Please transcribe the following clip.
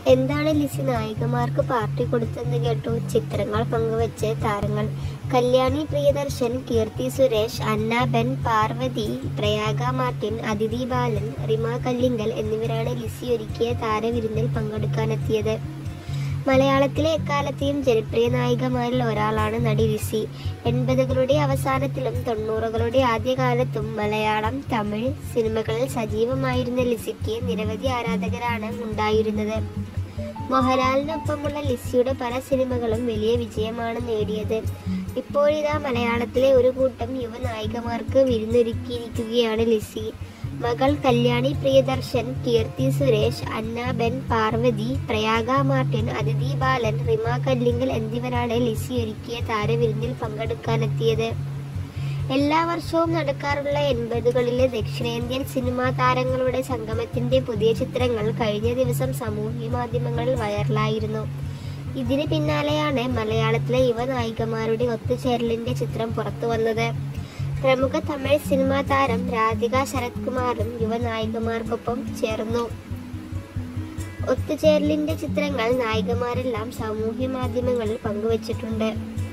എന്താണ് ലിസി നായികമാർക്ക് പാർട്ടി കൊടുത്തെന്ന് കേട്ടു ചിത്രങ്ങൾ പങ്കുവച്ച് താരങ്ങൾ കല്യാണി പ്രിയദർശൻ കീർത്തി സുരേഷ് അന്ന ബെൻ പാർവതി പ്രയാഗ മാർട്ടിൻ അതിഥി ബാലൻ റിമ കല്ലിങ്കൽ എന്നിവരാണ് ലിസി ഒരുക്കിയ താരവിരുന്നിൽ പങ്കെടുക്കാനെത്തിയത് മലയാളത്തിലെ എക്കാലത്തെയും ജനപ്രിയ നായികമാരിൽ ഒരാളാണ് നടി ലിസി എൺപതുകളുടെ അവസാനത്തിലും തൊണ്ണൂറുകളുടെ ആദ്യകാലത്തും മലയാളം തമിഴ് സിനിമകളിൽ സജീവമായിരുന്ന ലിസിക്ക് നിരവധി ആരാധകരാണ് ഉണ്ടായിരുന്നത് മോഹൻലാലിനൊപ്പമുള്ള ലിസിയുടെ പല സിനിമകളും വലിയ വിജയമാണ് നേടിയത് ഇപ്പോഴിതാ മലയാളത്തിലെ ഒരു കൂട്ടം യുവ നായികമാർക്ക് വിരുന്നൊരുക്കിയിരിക്കുകയാണ് ലിസി മകൾ കല്യാണി പ്രിയദർശൻ കീർത്തി സുരേഷ് അന്ന ബെൻ പാർവതി പ്രയാഗ മാർട്ടിൻ അതിഥി ബാലൻ റിമ കല്ലിങ്കൽ എന്നിവരാണ് ലിസി ഒരുക്കിയ താരവിരുന്നിൽ പങ്കെടുക്കാനെത്തിയത് എല്ലാ വർഷവും നടക്കാറുള്ള എൺപതുകളിലെ ദക്ഷിണേന്ത്യൻ സിനിമാ താരങ്ങളുടെ സംഗമത്തിന്റെ പുതിയ ചിത്രങ്ങൾ കഴിഞ്ഞ ദിവസം സാമൂഹ്യ മാധ്യമങ്ങളിൽ വൈറലായിരുന്നു ഇതിന് പിന്നാലെയാണ് മലയാളത്തിലെ യുവ നായികമാരുടെ ഒത്തുചേരലിന്റെ ചിത്രം പുറത്തു വന്നത് പ്രമുഖ തമിഴ് സിനിമാ താരം രാധിക ശരത് കുമാറും യുവ നായികമാർക്കൊപ്പം ചേർന്നു ഒത്തുചേരലിന്റെ ചിത്രങ്ങൾ നായികമാരെല്ലാം സാമൂഹ്യ മാധ്യമങ്ങളിൽ പങ്കുവച്ചിട്ടുണ്ട്